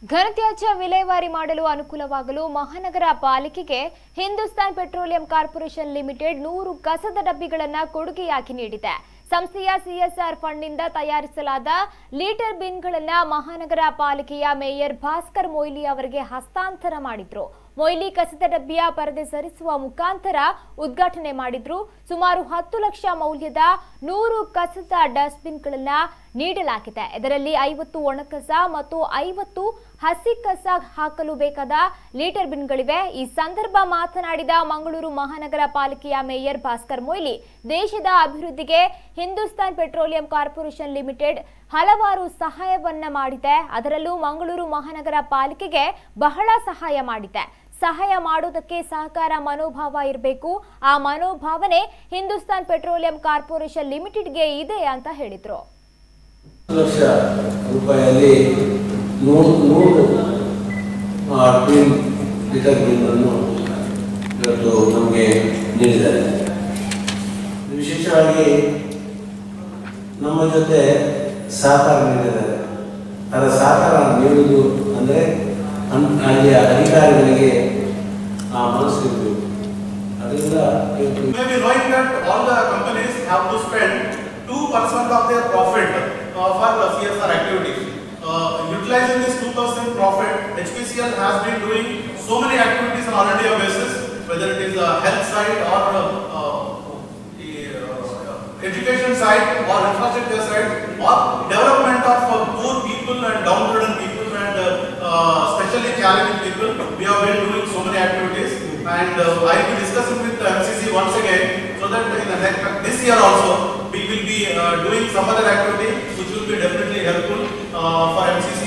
ಘನತ್ಯಾಜ್ಯ ವಿಲೇವಾರಿ ಮಾಡಲು ಅನುಕೂಲವಾಗಲು ಮಹಾನಗರ ಪಾಲಿಕೆಗೆ ಹಿಂದೂಸ್ತಾನ್ ಪೆಟ್ರೋಲಿಯಂ ಕಾರ್ಪೊರೇಷನ್ ಲಿಮಿಟೆಡ್ ನೂರು ಕಸದ ಡಬ್ಬಿಗಳನ್ನು ಕೊಡುಗೆಯಾಗಿ ನೀಡಿದೆ ಸಂಸ್ಥೆಯ ಸಿಎಸ್ಆರ್ ಫಂಡ್ನಿಂದ ತಯಾರಿಸಲಾದ ಲೀಟರ್ ಬಿನ್ಗಳನ್ನು ಮಹಾನಗರ ಪಾಲಿಕೆಯ ಮೇಯರ್ ಭಾಸ್ಕರ್ ಮೊಯ್ಲಿ ಅವರಿಗೆ ಹಸ್ತಾಂತರ ಮಾಡಿದ್ರು ಮೊಯ್ಲಿ ಕಸದ ಡಬ್ಬಿಯ ಪರದೆ ಸರಿಸುವ ಮುಖಾಂತರ ಉದ್ಘಾಟನೆ ಮಾಡಿದ್ರು ಸುಮಾರು ಹತ್ತು ಲಕ್ಷ ಮೌಲ್ಯದ ನೂರು ಕಸದ ಡಸ್ಟ್ಬಿನ್ಗಳನ್ನ ನೀಡಲಾಗಿದೆ ಇದರಲ್ಲಿ ಐವತ್ತು ಒಣಕಸ ಮತ್ತು ಐವತ್ತು ಹಸಿ ಕಸ ಹಾಕಲು ಬೇಕಾದ ಲೀಟರ್ ಬಿನ್ಗಳಿವೆ ಈ ಸಂದರ್ಭ ಮಾತನಾಡಿದ ಮಂಗಳೂರು ಮಹಾನಗರ ಪಾಲಿಕೆಯ ಮೇಯರ್ ಭಾಸ್ಕರ್ ಮೊಯ್ಲಿ ದೇಶದ ಅಭಿವೃದ್ಧಿಗೆ ಹಿಂದೂಸ್ತಾನ್ ಪೆಟ್ರೋಲಿಯಂ ಕಾರ್ಪೊರೇಷನ್ ಲಿಮಿಟೆಡ್ ಹಲವಾರು ಸಹಾಯವನ್ನ ಮಾಡಿದೆ ಅದರಲ್ಲೂ ಮಂಗಳೂರು ಮಹಾನಗರ ಪಾಲಿಕೆಗೆ ಬಹಳ ಸಹಾಯ ಮಾಡಿದೆ ಸಹಾಯ ಮಾಡೋದಕ್ಕೆ ಸಹಕಾರ ಮನೋಭಾವ ಇರಬೇಕು ಆ ಮನೋಭಾವನೆ ಹಿಂದೂಸ್ತಾನ್ ಪೆಟ್ರೋಲಿಯಂ ಕಾರ್ಪೊರೇಷನ್ ಲಿಮಿಟೆಡ್ಗೆ ಇದೆ ಅಂತ ಹೇಳಿದ್ರು ಲಕ್ಷ ರೂಪಾಯಿಯಲ್ಲಿ ನೂರು ನೂರು ಆ, ಟ್ವಿನ್ ಲೀಟರ್ ಬಿಲ್ಲನ್ನು ಇವತ್ತು ನಮಗೆ ನೀಡಿದ್ದಾರೆ ವಿಶೇಷವಾಗಿ ನಮ್ಮ ಜೊತೆ ಸಹಕಾರ ನೀಡಿದ್ದಾರೆ ಅದರ ಸಹಕಾರ ನೀಡುವುದು ಅಂದರೆ ಅನ್- ಅಲ್ಲಿಯ ಅಧಿಕಾರಿಗಳಿಗೆ ಆ ಮನಸ್ಸು ಇರಬೇಕು ಅದರಿಂದ ಇವತ್ತು You may be knowing that all the companies have to spend two percent of their profit uh, for the CSR activities. Uh, utilizing this two percent profit, HPCL has been doing so many activities on all India basis, whether it is uh, health side or uh, uh, the uh, education side or infrastructure side or development of uh, poor people and downtrodden people and uh, uh, especially challenging people. We have been doing so many activities and uh, I will be discussing with the MCC once again so that in the next, this year also we will be uh, doing some other activity which will be definitely helpful uh, for MCC